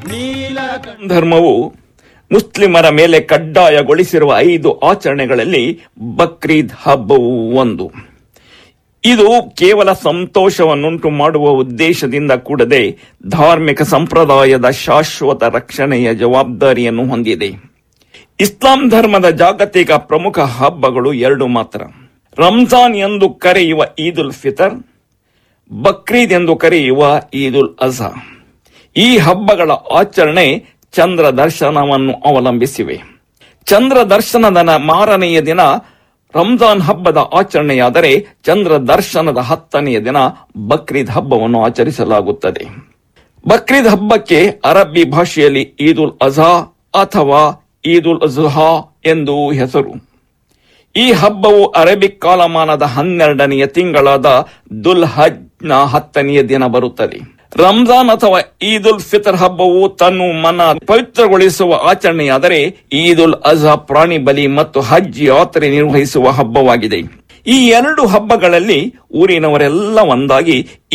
ಧರ್ಮವು ಮುಸ್ಲಿಮರ ಮೇಲೆ ಕಡ್ಡಾಯಗೊಳಿಸಿರುವ ಐದು ಆಚರಣೆಗಳಲ್ಲಿ ಬಕ್ರೀದ್ ಹಬ್ಬವು ಒಂದು ಇದು ಕೇವಲ ಸಂತೋಷವನ್ನುಂಟು ಮಾಡುವ ಉದ್ದೇಶದಿಂದ ಕೂಡದೆ ಧಾರ್ಮಿಕ ಸಂಪ್ರದಾಯದ ಶಾಶ್ವತ ರಕ್ಷಣೆಯ ಜವಾಬ್ದಾರಿಯನ್ನು ಹೊಂದಿದೆ ಇಸ್ಲಾಂ ಧರ್ಮದ ಜಾಗತಿಕ ಪ್ರಮುಖ ಹಬ್ಬಗಳು ಎರಡು ಮಾತ್ರ ರಂಜಾನ್ ಎಂದು ಕರೆಯುವ ಈದ್ ಉಲ್ ಫಿತರ್ ಬಕ್ರೀದ್ ಎಂದು ಕರೆಯುವ ಈದ್ ಉಲ್ ಅಜಾ ಈ ಹಬ್ಬಗಳ ಆಚರಣೆ ಚಂದ್ರ ದರ್ಶನವನ್ನು ಅವಲಂಬಿಸಿವೆ ಚಂದ್ರ ದರ್ಶನದ ನ- ಮಾರನೆಯ ದಿನ ರಂಜಾನ್ ಹಬ್ಬದ ಆಚರಣೆಯಾದರೆ ಚಂದ್ರ ದರ್ಶನದ ಹತ್ತನೆಯ ದಿನ ಬಕ್ರೀದ್ ಹಬ್ಬವನ್ನು ಆಚರಿಸಲಾಗುತ್ತದೆ ಬಕ್ರೀದ್ ಹಬ್ಬಕ್ಕೆ ಅರಬ್ಬಿ ಭಾಷೆಯಲ್ಲಿ ಈದ್ ಉಲ್ ಅಜಾ ಅಥವಾ ಈದ್ ಉಲ್ ಅಜುಹಾ ಎಂದು ಹೆಸರು ಈ ಹಬ್ಬವು ಅರೇಬಿಕ್ ಕಾಲಮಾನದ ಹನ್ನೆರಡನೆಯ ತಿಂಗಳಾದ ದುಲ್ ಹಜ್ನ ಹತ್ತನೆಯ ದಿನ ಬರುತ್ತದೆ ರಂಜಾನ್ ಅಥವಾ ಈದ್ ಉಲ್ ಫಿತರ್ ಹಬ್ಬವು ತನ್ನ ಮನ ಪವಿತ್ರಗೊಳಿಸುವ ಆಚರಣೆಯಾದರೆ ಈದ್ ಉಲ್ ಅಜಾ ಪ್ರಾಣಿ ಬಲಿ ಮತ್ತು ಹಜ್ ಯಾತ್ರೆ ನಿರ್ವಹಿಸುವ ಹಬ್ಬವಾಗಿದೆ ಈ ಎರಡು ಹಬ್ಬಗಳಲ್ಲಿ ಊರಿನವರೆಲ್ಲ ಒಂದಾಗಿ